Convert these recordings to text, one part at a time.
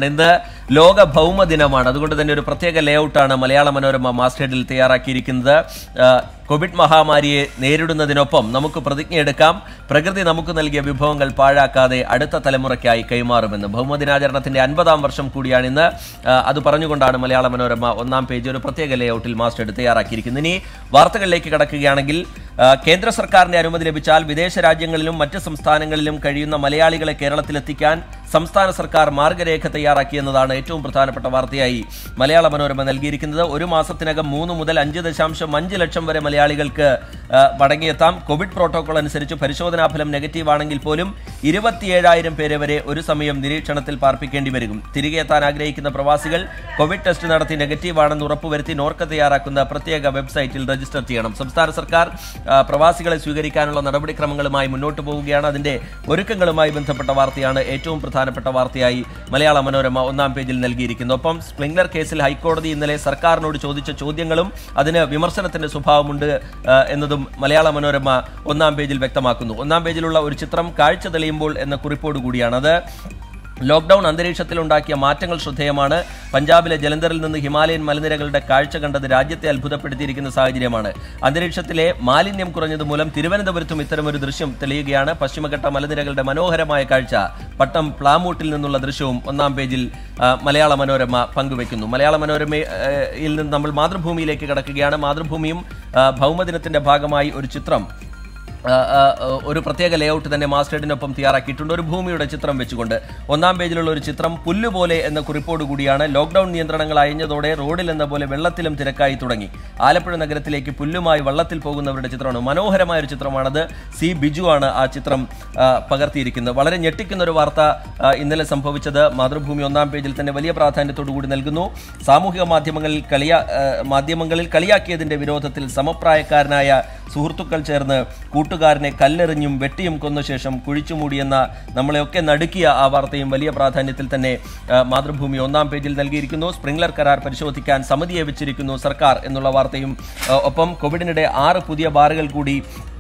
ഇന്ന് ലോക ഭൗമ ദിനമാണ് അതുകൊണ്ട് തന്നെ ഒരു പ്രത്യേക ലേഔട്ടാണ് മലയാള മനോരമ മാസ്റ്റേഡിൽ തയ്യാറാക്കിയിരിക്കുന്നത് ആ, കോവിഡ് മഹാമാരിയെ നേരിടുന്നതിനൊപ്പം നമുക്ക് പ്രതിജ്ഞയെടുക്കാം പ്രകൃതി നമുക്ക് നൽകിയ വിഭവങ്ങൾ പാഴാക്കാതെ അടുത്ത തലമുറയ്ക്കായി കൈമാറുമെന്ന് ഭൗമദിനാചരണത്തിന്റെ അൻപതാം വർഷം കൂടിയാണ് ഇന്ന് ആ, അത് പറഞ്ഞുകൊണ്ടാണ് മലയാള മനോരമ ഒന്നാം പേജ് ഒരു പ്രത്യേക ലേഔട്ടിൽ മാസ്റ്റേഡ് തയ്യാറാക്കിയിരിക്കുന്നത് ഇനി വാർത്തകളിലേക്ക് കടക്കുകയാണെങ്കിൽ ആ, കേന്ദ്ര സർക്കാരിന്റെ അനുമതി ലഭിച്ചാൽ വിദേശ രാജ്യങ്ങളിലും മറ്റ് സംസ്ഥാനങ്ങളിലും കഴിയുന്ന മലയാളികളെ കേരളത്തിലെത്തിക്കാൻ സംസ്ഥാന സർക്കാർ മാർഗരേഖ തയ്യാറാക്കിയെന്നതാണ് ഏറ്റവും പ്രധാനപ്പെട്ട വാർത്തയായി മലയാള മനോരമ നൽകിയിരിക്കുന്നത് ഒരു മാസത്തിനകം മൂന്ന് മുതൽ അഞ്ച് ദശാംശം അഞ്ച് ലക്ഷം വരെ മലയാളികൾക്ക് ആ, മടങ്ങിയെത്താം കോവിഡ് പ്രോട്ടോകോൾ അനുസരിച്ച് പരിശോധനാ ഫലം നെഗറ്റീവ് ആണെങ്കിൽ പോലും ഇരുപത്തിയേഴായിരം പേരെ വരെ ഒരു സമയം നിരീക്ഷണത്തിൽ പാർപ്പിക്കേണ്ടി വരും തിരികെ എത്താൻ ആഗ്രഹിക്കുന്ന പ്രവാസികൾ കോവിഡ് ടെസ്റ്റ് നടത്തി നെഗറ്റീവ് ആണെന്ന് ഉറപ്പുവരുത്തി നോർക്ക തയ്യാറാക്കുന്ന പ്രത്യേക വെബ്സൈറ്റിൽ രജിസ്റ്റർ ചെയ്യണം സംസ്ഥാന സർക്കാർ ആ, പ്രവാസികളെ സ്വീകരിക്കാനുള്ള നടപടിക്രമങ്ങളുമായി മുന്നോട്ട് പോവുകയാണ് അതിന്റെ ഒരുക്കങ്ങളുമായി ബന്ധപ്പെട്ട വാർത്തയാണ് ഏറ്റവും പ്രധാനപ്പെട്ട വാർത്തയായി മലയാള മനോരമ ഒന്നാം പേജിൽ നൽകിയിരിക്കുന്നത് ഒപ്പം സ്പ്രിംഗ്ലർ കേസിൽ ഹൈക്കോടതി ഇന്നലെ സർക്കാരിനോട് ചോദിച്ച ചോദ്യങ്ങളും അതിന് വിമർശനത്തിന്റെ സ്വഭാവമുണ്ട് ആ, എന്നതും മലയാള മനോരമ ഒന്നാം പേജിൽ വ്യക്തമാക്കുന്നു ഒന്നാം പേജിലുള്ള ഒരു ചിത്രം കാഴ്ച തെളിയുമ്പോൾ എന്ന കുറിപ്പോട് കൂടിയാണ് അത് ലോക്ഡൌൺ അന്തരീക്ഷത്തിൽ ഉണ്ടാക്കിയ മാറ്റങ്ങൾ ശ്രദ്ധേയമാണ് പഞ്ചാബിലെ ജലന്ധറിൽ നിന്ന് ഹിമാലയൻ മലനിരകളുടെ കാഴ്ച കണ്ടത് രാജ്യത്തെ അത്ഭുതപ്പെടുത്തിയിരിക്കുന്ന സാഹചര്യമാണ് അന്തരീക്ഷത്തിലെ മാലിന്യം കുറഞ്ഞത് മൂലം തിരുവനന്തപുരത്തും ഇത്തരമൊരു ദൃശ്യം തെളിയുകയാണ് പശ്ചിമഘട്ട മലനിരകളുടെ മനോഹരമായ കാഴ്ച പട്ടം പ്ലാമൂട്ടിൽ നിന്നുള്ള ദൃശ്യവും ഒന്നാം പേജിൽ ആ, മലയാള മനോരമ പങ്കുവെക്കുന്നു മലയാള മനോരമയിൽ നിന്ന് നമ്മൾ മാതൃഭൂമിയിലേക്ക് കടക്കുകയാണ് മാതൃഭൂമിയും ആ, ഭൗമദിനത്തിന്റെ ഭാഗമായി ഒരു ചിത്രം ആ, ആ, ഒരു പ്രത്യേക ലേഔട്ട് തന്നെ മാസ്റ്റേഡിനൊപ്പം തയ്യാറാക്കിയിട്ടുണ്ട് ഒരു ഭൂമിയുടെ ചിത്രം വെച്ചുകൊണ്ട് ഒന്നാം പേജിലുള്ള ഒരു ചിത്രം പുല്ലുപോലെ എന്ന കുറിപ്പോട് കൂടിയാണ് ലോക്ഡൌൺ നിയന്ത്രണങ്ങൾ അയഞ്ഞതോടെ റോഡിൽ എന്ന പോലെ വെള്ളത്തിലും തിരക്കായി തുടങ്ങി ആലപ്പുഴ നഗരത്തിലേക്ക് പുല്ലുമായി വള്ളത്തിൽ പോകുന്നവരുടെ ചിത്രമാണ് മനോഹരമായ ഒരു ചിത്രമാണത് സി ബിജു ആണ് ആ ചിത്രം ആ, പകർത്തിയിരിക്കുന്നത് വളരെ ഞെട്ടിക്കുന്ന ഒരു വാർത്ത ആ, ഇന്നലെ സംഭവിച്ചത് മാതൃഭൂമി ഒന്നാം പേജിൽ തന്നെ വലിയ പ്രാധാന്യത്തോടു കൂടി നൽകുന്നു സാമൂഹിക മാധ്യമങ്ങളിൽ കളിയാ ആ, മാധ്യമങ്ങളിൽ കളിയാക്കിയതിന്റെ വിരോധത്തിൽ സമപ്രായക്കാരനായ സുഹൃത്തുക്കൾ ചേർന്ന് കൂട്ടുകാരനെ കല്ലെറിഞ്ഞും വെട്ടിയും കൊന്ന ശേഷം കുഴിച്ചുമൂടിയെന്ന നമ്മളെയൊക്കെ നടുക്കിയ ആ വാർത്തയും വലിയ പ്രാധാന്യത്തിൽ തന്നെ ആ, മാതൃഭൂമി ഒന്നാം പേജിൽ നൽകിയിരിക്കുന്നു സ്പ്രിംഗ്ലർ കരാർ പരിശോധിക്കാൻ സമിതിയെ വെച്ചിരിക്കുന്നു സർക്കാർ എന്നുള്ള വാർത്തയും ആ, ഒപ്പം കോവിഡിനിടെ ആറ് പുതിയ ബാറുകൾ കൂടി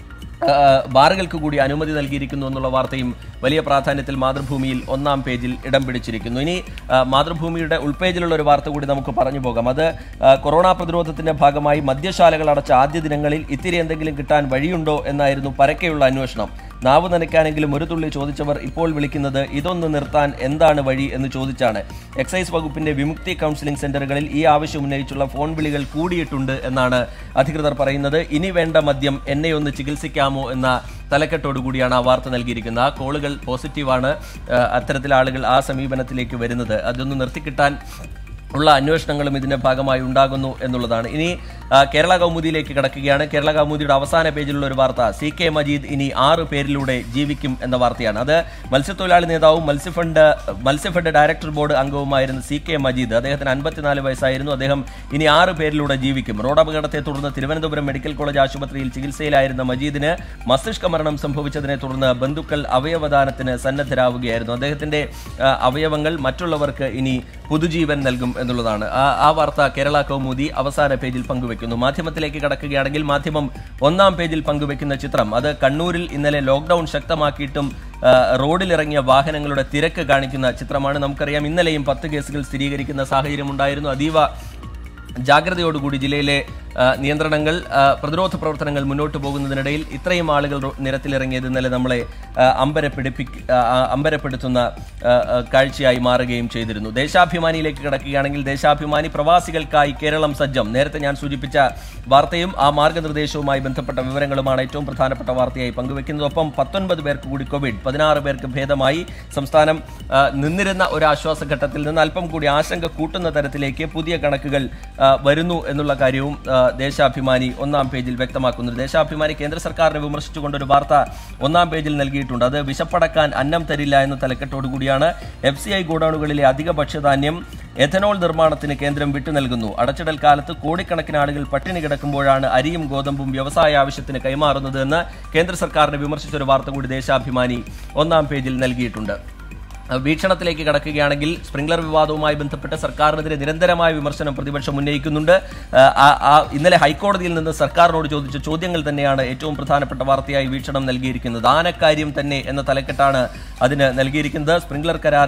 ആ, ബാറുകൾക്ക് കൂടി അനുമതി നൽകിയിരിക്കുന്നു എന്നുള്ള വാർത്തയും വലിയ പ്രാധാന്യത്തിൽ മാതൃഭൂമിയിൽ ഒന്നാം പേജിൽ ഇടം പിടിച്ചിരിക്കുന്നു ഇനി ആ, മാതൃഭൂമിയുടെ ഉൾപേജിലുള്ള ഒരു വാർത്ത കൂടി നമുക്ക് പറഞ്ഞു പോകാം അത് ആ, കൊറോണ പ്രതിരോധത്തിന്റെ ഭാഗമായി മദ്യശാലകൾ അടച്ച ആദ്യ ദിനങ്ങളിൽ ഇത്തിരി എന്തെങ്കിലും കിട്ടാൻ വഴിയുണ്ടോ എന്നായിരുന്നു പരക്കെയുള്ള അന്വേഷണം നാവ് നനയ്ക്കാനെങ്കിലും ഒരു തുള്ളി ചോദിച്ചവർ ഇപ്പോൾ വിളിക്കുന്നത് ഇതൊന്ന് നിർത്താൻ എന്താണ് വഴി എന്ന് ചോദിച്ചാണ് എക്സൈസ് വകുപ്പിന്റെ വിമുക്തി കൗൺസിലിംഗ് സെന്ററുകളിൽ ഈ ആവശ്യം ഉന്നയിച്ചുള്ള ഫോൺ വിളികൾ കൂടിയിട്ടുണ്ട് എന്നാണ് അധികൃതർ പറയുന്നത് ഇനി വേണ്ട മദ്യം എന്നെ ഒന്ന് ചികിത്സിക്കാമോ എന്ന തലക്കെട്ടോടുകൂടിയാണ് ആ വാർത്ത നൽകിയിരിക്കുന്നത് ആ കോളുകൾ പോസിറ്റീവാണ് ആ, അത്തരത്തിൽ ആളുകൾ ആ സമീപനത്തിലേക്ക് വരുന്നത് അതൊന്ന് നിർത്തിക്കിട്ടാൻ ഉള്ള അന്വേഷണങ്ങളും ഇതിന്റെ ഭാഗമായി ഉണ്ടാകുന്നു എന്നുള്ളതാണ് ഇനി ആ, കേരള കൗമുദിയിലേക്ക് കടക്കുകയാണ് കേരള കൗമുദിയുടെ അവസാന പേജിലുള്ള ഒരു വാർത്ത സി കെ മജീദ് ഇനി ആറ് പേരിലൂടെ ജീവിക്കും എന്ന വാർത്തയാണ് അത് മത്സ്യത്തൊഴിലാളി നേതാവും മത്സ്യഫണ്ട് മത്സ്യഫണ്ട് ഡയറക്ടർ ബോർഡ് അംഗവുമായിരുന്ന സി കെ മജീദ് അദ്ദേഹത്തിന് അൻപത്തിനാല് വയസ്സായിരുന്നു അദ്ദേഹം ഇനി ആറ് പേരിലൂടെ ജീവിക്കും റോഡ് അപകടത്തെ തുടർന്ന് തിരുവനന്തപുരം മെഡിക്കൽ കോളേജ് ആശുപത്രിയിൽ ചികിത്സയിലായിരുന്ന മജീദിന് മസ്തിഷ്ക മരണം സംഭവിച്ചതിനെ തുടർന്ന് ബന്ധുക്കൾ അവയവദാനത്തിന് സന്നദ്ധരാവുകയായിരുന്നു അദ്ദേഹത്തിന്റെ ആ, അവയവങ്ങൾ മറ്റുള്ളവർക്ക് ഇനി പുതുജീവൻ നൽകും എന്നുള്ളതാണ് ആ ആ വാർത്ത കേരള കൗമുദി അവസാന പേജിൽ പങ്കുവെക്കുന്നു മാധ്യമത്തിലേക്ക് കടക്കുകയാണെങ്കിൽ മാധ്യമം ഒന്നാം പേജിൽ പങ്കുവെക്കുന്ന ചിത്രം അത് കണ്ണൂരിൽ ഇന്നലെ ലോക്ക്ഡൌൺ ശക്തമാക്കിയിട്ടും ആ, റോഡിലിറങ്ങിയ വാഹനങ്ങളുടെ തിരക്ക് കാണിക്കുന്ന ചിത്രമാണ് നമുക്കറിയാം ഇന്നലെയും പത്ത് കേസുകൾ സ്ഥിരീകരിക്കുന്ന സാഹചര്യം ഉണ്ടായിരുന്നു അതീവ ജാഗ്രതയോടുകൂടി ജില്ലയിലെ ആ, നിയന്ത്രണങ്ങൾ ആ, പ്രതിരോധ പ്രവർത്തനങ്ങൾ മുന്നോട്ട് പോകുന്നതിനിടയിൽ ഇത്രയും ആളുകൾ റോ- നിരത്തിലിറങ്ങിയത് ഇന്നലെ നമ്മളെ ആ, അമ്പരപ്പിടിപ്പി ആ, ആ, അമ്പരപ്പെടുത്തുന്ന ആ, ആ, കാഴ്ചയായി മാറുകയും ചെയ്തിരുന്നു ദേശാഭിമാനിയിലേക്ക് കിടക്കുകയാണെങ്കിൽ ദേശാഭിമാനി പ്രവാസികൾക്കായി കേരളം സജ്ജം നേരത്തെ ഞാൻ സൂചിപ്പിച്ച വാർത്തയും ആ മാർഗനിർദ്ദേശവുമായി ബന്ധപ്പെട്ട വിവരങ്ങളുമാണ് ഏറ്റവും പ്രധാനപ്പെട്ട വാർത്തയായി പങ്കുവെക്കുന്നത് ഒപ്പം പത്തൊൻപത് പേർക്ക് കൂടി കോവിഡ് പതിനാറ് പേർക്ക് ഭേദമായി സംസ്ഥാനം ആ, നിന്നിരുന്ന ഒരു ആശ്വാസഘട്ടത്തിൽ നിന്ന് അല്പം കൂടി ആശങ്ക കൂട്ടുന്ന തരത്തിലേക്ക് പുതിയ കണക്കുകൾ ആ, വരുന്നു എന്നുള്ള കാര്യവും ആ, ദേശാഭിമാനി ഒന്നാം പേജിൽ വ്യക്തമാക്കുന്നു ദേശാഭിമാനി കേന്ദ്ര സർക്കാരിനെ വിമർശിച്ചുകൊണ്ടൊരു വാർത്ത ഒന്നാം പേജിൽ നൽകിയിട്ടുണ്ട് അത് വിശപ്പടക്കാൻ അന്നം തരില്ല എന്ന തലക്കെട്ടോടുകൂടിയാണ് എഫ് സി ഐ ഗോഡൌണുകളിലെ അധിക ഭക്ഷ്യധാന്യം എഥനോൾ നിർമ്മാണത്തിന് കേന്ദ്രം വിട്ടു നൽകുന്നു അടച്ചിടൽ കാലത്ത് കോടിക്കണക്കിന് ആളുകൾ പട്ടിണി കിടക്കുമ്പോഴാണ് അരിയും ഗോതമ്പും വ്യവസായ ആവശ്യത്തിന് കൈമാറുന്നത് എന്ന് കേന്ദ്ര സർക്കാരിനെ വിമർശിച്ച ഒരു വാർത്ത കൂടി ദേശാഭിമാനി ഒന്നാം പേജിൽ നൽകിയിട്ടുണ്ട് വീക്ഷണത്തിലേക്ക് കടക്കുകയാണെങ്കിൽ സ്പ്രിംഗ്ലർ വിവാദവുമായി ബന്ധപ്പെട്ട് സർക്കാരിനെതിരെ നിരന്തരമായ വിമർശനം പ്രതിപക്ഷം ഉന്നയിക്കുന്നുണ്ട് ആ, ആ- ആ ഇന്നലെ ഹൈക്കോടതിയിൽ നിന്ന് സർക്കാരിനോട് ചോദിച്ച ചോദ്യങ്ങൾ തന്നെയാണ് ഏറ്റവും പ്രധാനപ്പെട്ട വാർത്തയായി വീക്ഷണം നൽകിയിരിക്കുന്നത് ആനക്കാര്യം തന്നെ എന്ന തലക്കെട്ടാണ് അതിന് നൽകിയിരിക്കുന്നത് സ്പ്രിംഗ്ലർ കരാറിൽ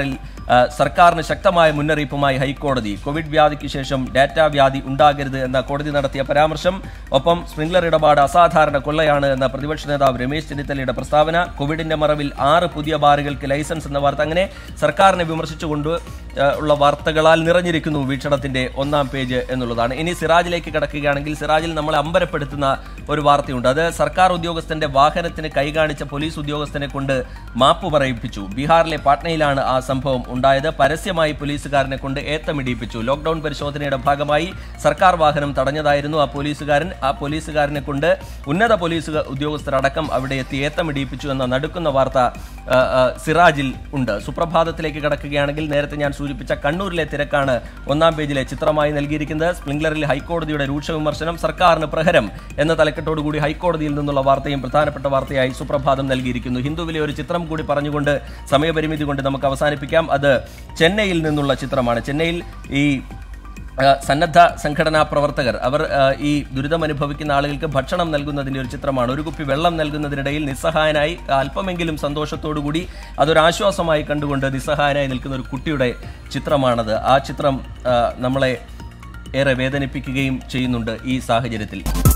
ആ, സർക്കാരിന് ശക്തമായ മുന്നറിയിപ്പുമായി ഹൈക്കോടതി കോവിഡ് വ്യാധിക്ക് ശേഷം ഡാറ്റാ വ്യാധി ഉണ്ടാകരുത് എന്ന കോടതി നടത്തിയ പരാമർശം ഒപ്പം സ്പ്രിംഗ്ലർ ഇടപാട് അസാധാരണ കൊള്ളയാണ് എന്ന പ്രതിപക്ഷ നേതാവ് രമേശ് ചെന്നിത്തലയുടെ പ്രസ്താവന കോവിഡിന്റെ മറവിൽ ആറ് പുതിയ ബാറുകൾക്ക് ലൈസൻസ് എന്ന വാർത്ത അങ്ങനെ സർക്കാരിനെ വിമർശിച്ചുകൊണ്ട് ആ, ഉള്ള വാർത്തകളാൽ നിറഞ്ഞിരിക്കുന്നു വീക്ഷണത്തിന്റെ ഒന്നാം പേജ് എന്നുള്ളതാണ് ഇനി സിറാജിലേക്ക് കിടക്കുകയാണെങ്കിൽ സിറാജിൽ നമ്മളെ അമ്പരപ്പെടുത്തുന്ന ഒരു വാർത്തയുണ്ട് അത് സർക്കാർ ഉദ്യോഗസ്ഥന്റെ വാഹനത്തിന് കൈകാണിച്ച പോലീസ് ഉദ്യോഗസ്ഥനെ കൊണ്ട് മാപ്പ് പറയിപ്പിച്ചു ബീഹാറിലെ പാട്നയിലാണ് ആ സംഭവം ഉണ്ടായത് പരസ്യമായി പോലീസുകാരനെ കൊണ്ട് ഏത്തമിടിയിപ്പിച്ചു ലോക്ഡൌൺ പരിശോധനയുടെ ഭാഗമായി സർക്കാർ വാഹനം തടഞ്ഞതായിരുന്നു ആ പോലീസുകാരൻ ആ പോലീസുകാരനെ കൊണ്ട് ഉന്നത പോലീസ് ഉദ്യോഗസ്ഥരടക്കം അവിടെ എത്തി ഏത്തമിടിയിപ്പിച്ചു എന്ന നടുക്കുന്ന വാർത്ത ആ, ആ, സിറാജിൽ ഉണ്ട് സുപ്രഭാതത്തിലേക്ക് കടക്കുകയാണെങ്കിൽ നേരത്തെ ഞാൻ സൂചിപ്പിച്ച കണ്ണൂരിലെ തിരക്കാണ് ഒന്നാം പേജിലെ ചിത്രമായി നൽകിയിരിക്കുന്നത് സ്പ്രിംഗ്ലറിൽ ഹൈക്കോടതിയുടെ രൂക്ഷ വിമർശനം സർക്കാരിന് പ്രഹരം എന്ന തലക്കെട്ടോടുകൂടി ഹൈക്കോടതിയിൽ നിന്നുള്ള വാർത്തയും പ്രധാനപ്പെട്ട വാർത്തയായി സുപ്രഭാതം നൽകിയിരിക്കുന്നു ഹിന്ദുവിലെ ഒരു ചിത്രം കൂടി പറഞ്ഞുകൊണ്ട് സമയപരിമിതി കൊണ്ട് നമുക്ക് അവസാനിപ്പിക്കാം അത് ചെന്നൈയിൽ നിന്നുള്ള ചിത്രമാണ് ചെന്നൈയിൽ ഈ ആ, സന്നദ്ധ സംഘടനാ പ്രവർത്തകർ അവർ ആ, ഈ ദുരിതം അനുഭവിക്കുന്ന ആളുകൾക്ക് ഭക്ഷണം നൽകുന്നതിന്റെ ഒരു ചിത്രമാണ് ഒരു കുപ്പി വെള്ളം നൽകുന്നതിനിടയിൽ നിസ്സഹായനായി അല്പമെങ്കിലും സന്തോഷത്തോടുകൂടി അതൊരു ആശ്വാസമായി കണ്ടുകൊണ്ട് നിസ്സഹായനായി നിൽക്കുന്ന ഒരു കുട്ടിയുടെ ചിത്രമാണത് ആ ചിത്രം ആ, നമ്മളെ ഏറെ വേദനിപ്പിക്കുകയും ചെയ്യുന്നുണ്ട് ഈ സാഹചര്യത്തിൽ